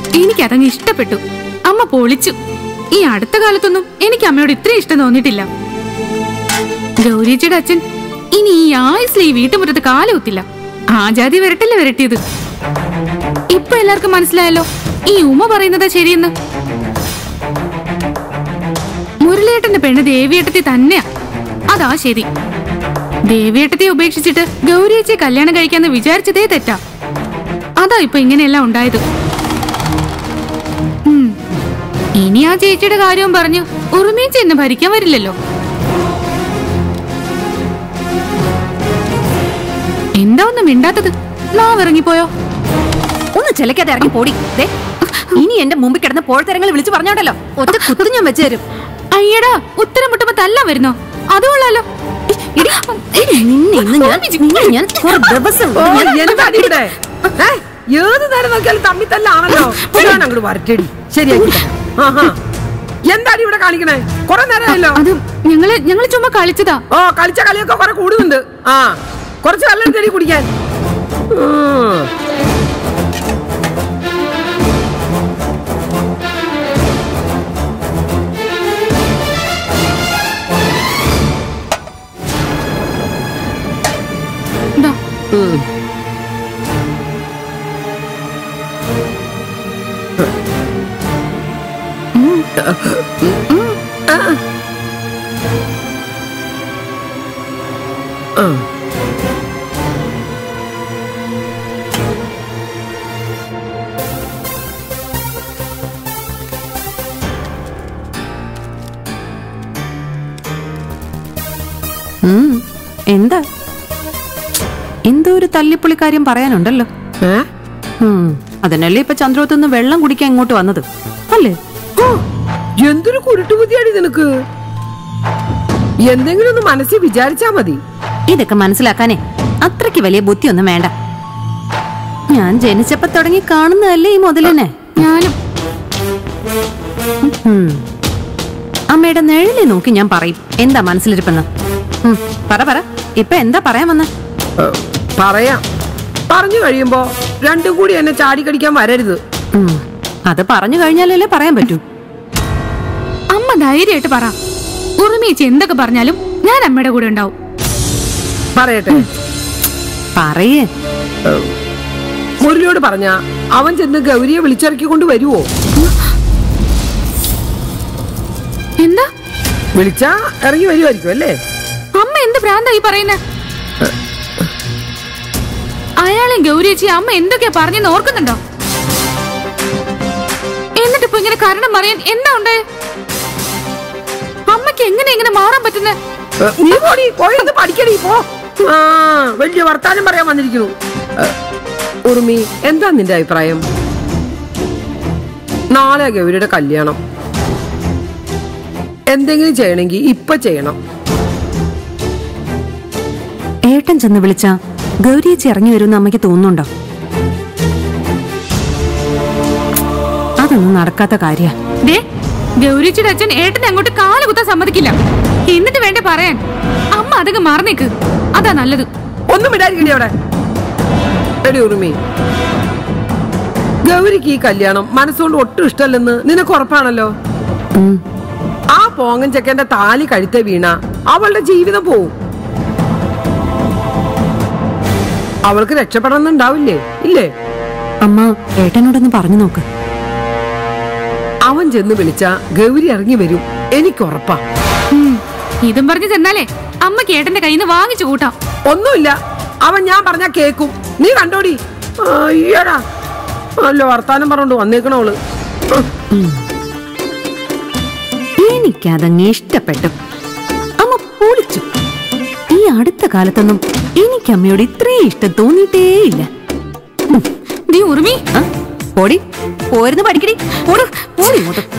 എനിക്കതങ്ങ് ഇഷ്ടപ്പെട്ടു അമ്മ പൊളിച്ചു ഈ അടുത്ത കാലത്തൊന്നും എനിക്ക് അമ്മയോട് ഇത്രയും ഇഷ്ടം തോന്നിയിട്ടില്ല ഗൗരിയച്ചയുടെ അച്ഛൻ ഇനി ഈ ആയുസിൽ ഈ വീട്ടുമുറ്റത്ത് കാലുകുത്തില്ല ആ ജാതി വരട്ടല്ലേ വരട്ടിയത് ഇപ്പൊ എല്ലാവർക്കും മനസ്സിലായല്ലോ ഈ ഉമ്മ പറയുന്നത് ശരിയെന്ന് മുരളിയേട്ടന്റെ പെണ്ണ് ദേവിയേട്ടത്തി തന്നെയാ അതാ ശരി ദേവിയേട്ടത്തെ ഉപേക്ഷിച്ചിട്ട് ഗൗരിയച്ചയെ കല്യാണം കഴിക്കാന്ന് വിചാരിച്ചതേ തെറ്റാ അതാ ഇപ്പൊ ഇങ്ങനെയെല്ലാം ഉണ്ടായത് ഉം. ഇനി ആ ചേച്ചിയുടെ കാര്യവും പറഞ്ഞു ഉറുമീച്ച എന്നെ ഭരിക്കാൻ വരില്ലല്ലോ എന്താ ഒന്നും മിണ്ടാത്തത് നാവിറങ്ങിപ്പോയോ ഒന്ന് ചിലക്കാതെ ഇറങ്ങി പോടി ദേ, ഇനി എന്റെ മുമ്പിൽ കിടന്ന് പോഴത്തരങ്ങൾ വിളിച്ചു പറഞ്ഞോണ്ടല്ലോ ഒറ്റ കുത്തു ഞാൻ വെച്ചു തരും അയ്യടാ ഉത്തരം മുട്ടുമ്പോ തല്ലാൻ വരുന്നോ അതുകൊള്ളാലോ ഇടി, ഇടി, നിന്നെ ഇന്ന് ഞാൻ നിന്നെ ഞാൻ ഒരു ദിവസം ഓ, ഞാൻ- എന്താണ് ഇവിടെ ഏ? ഏത് നേരം നോക്കിയാലും തമ്മി തല്ലാണല്ലോ ഞാൻ അങ്ങോട്ട് വരട്ടേടി ശരിയാക്കി തരാം. ആഹാ. എന്താണ് ഇവിടെ കാണിക്കണേ കൊറേ നേരമായല്ലോ അത് ഞങ്ങള് ഞങ്ങള് ചുമ്മാ കളിച്ചതാ ഓ കളിച്ച കളിയൊക്കെ കുറെ കൂടുന്നുണ്ട് ആ കുറച്ച് വെള്ളം എടുത്തേടി കുടിക്കാൻ ഉം. ഇതാ ഉം. ആ. ഉം, എന്താ എന്തോ ഒരു തല്ലിപ്പൊളി കാര്യം പറയാനുണ്ടല്ലോ ഏ? ഉം, അതിനല്ലേ ഇപ്പൊ ചന്ദ്രോത്ത് നിന്ന് വെള്ളം കുടിക്കാൻ ഇങ്ങോട്ട് വന്നത് അല്ലേ ഓ, എന്തൊരു കുരുട്ടുബുദ്ധിയാടി നിനക്ക് എന്തെങ്കിലും ഒന്ന് മനസ്സിൽ വിചാരിച്ചാ മതി ഇതൊക്കെ മനസ്സിലാക്കാനേ അത്രയ്ക്ക് വലിയ ബുദ്ധിയൊന്നും വേണ്ട ഞാൻ ജനിച്ചപ്പോ തുടങ്ങി കാണുന്നതല്ലേ ഈ മുതലിനെ ഞാനും ഉം. അമ്മയുടെ നിഴലിനെ നോക്കി ഞാൻ പറയും എന്താ മനസ്സിലിരിപ്പെന്ന് ഉം, പറ പറ ഇപ്പൊ എന്താ പറയാൻ വന്ന ഏ, പറയാം പറഞ്ഞു കഴിയുമ്പോ രണ്ടും കൂടി എന്നെ ചാടിക്കടിക്കാൻ വരരുത് അത് പറഞ്ഞു കഴിഞ്ഞാലല്ലേ പറയാൻ പറ്റൂ അമ്മ ധൈര്യമായിട്ട് പറ ഉറുമീച്ചി എന്തൊക്കെ പറഞ്ഞാലും ഞാൻ അമ്മയുടെ കൂടെ ഉണ്ടാവും പറയട്ടെ പറയേ മുരളിയോട് പറഞ്ഞ അവൻ ചെന്ന് ഗൗരിയെ വിളിച്ചിറക്കി കൊണ്ട് വരുവോ എന്താ വിളിച്ചാ ഇറങ്ങി വരുമായിരിക്കും അല്ലേ അമ്മ എന്ത് ഭ്രാന്തായി പറയുന്നേ അയാളെയും ഗൗരിയച്ചി അമ്മ എന്തൊക്കെയാ പറഞ്ഞെന്ന് ഓർക്കുന്നുണ്ടോ എന്നിട്ടിപ്പോ ഇങ്ങനെ കാരണം പറയാൻ എന്താ ഉണ്ട് അമ്മയ്ക്ക് എങ്ങനെ ഇങ്ങനെ മാറാൻ പറ്റുന്നേ ഏ, നീ പോടി പോയത് പഠിക്കടി പോ ആ വലിയ വർത്താനം പറയാൻ വന്നിരിക്കുന്നു ഏ, ഉറുമി എന്താ നിന്റെ അഭിപ്രായം നാളെ ഗൗരിയുടെ കല്യാണം എന്തെങ്കിലും ചെയ്യണമെങ്കിൽ ഇപ്പൊ ചെയ്യണം ഏട്ടൻ ചെന്ന് വിളിച്ച ഗൗരിയേച്ചി ഇറങ്ങി വരുമെന്ന് അമ്മയ്ക്ക് തോന്നുന്നുണ്ടോ അതൊന്നും നടക്കാത്ത കാര്യ ദേ ഗൗരിച്ചിയുടെ അച്ഛൻ ഏട്ടനെ അങ്ങോട്ട് കാല് കുത്താൻ സമ്മതിക്കില്ല എന്നിട്ട് വേണ്ടേ പറയാൻ അമ്മ അതൊക്കെ മാറിനേക്ക് അതാ നല്ലത് ഒന്നും വിടാതിരിക്കണേ അവിടെ എടി ഉറുമി ഗൗരിക്ക് ഈ കല്യാണം മനസ്സുകൊണ്ട് ഒട്ടും ഇഷ്ടമല്ലെന്ന് നിനക്ക് ഉറപ്പാണല്ലോ ആ പോങ്ങൻ ചെക്കന്റെ താലി കഴുത്ത വീണ അവളുടെ ജീവിതം പോവും അവൾക്ക് രക്ഷപ്പെടണമെന്നുണ്ടാവില്ലേ ഇല്ലേ അമ്മ ഏട്ടനോടൊന്ന് പറഞ്ഞു നോക്ക് അവൻ ചെന്ന് വിളിച്ച ഗൗരി ഇറങ്ങി വരും എനിക്ക് ഉറപ്പാ ഉം, ഇതും പറഞ്ഞു ചെന്നാലേ അമ്മക്ക് ഏട്ടന്റെ കയ്യിൽ നിന്ന് വാങ്ങിച്ചു കൂട്ടാം ഒന്നുമില്ല അവൻ ഞാൻ പറഞ്ഞ കേക്കും നീ കണ്ടോടി അയ്യടാ നല്ല വർത്താനം പറഞ്ഞോണ്ട് വന്നേക്കണവള് ഉം. എനിക്കതങ്ങ് ഇഷ്ടപ്പെട്ടു അമ്മ പൊളിച്ചു ഈ അടുത്ത കാലത്തൊന്നും എനിക്ക് അമ്മയോട് ഇത്രയും ഇഷ്ടം തോന്നിയിട്ടേയില്ല നീ ഉറുമി ആ, പോടി പോരുന്ന് പഠിക്കടി പോടി പോടി ഇങ്ങോട്ട്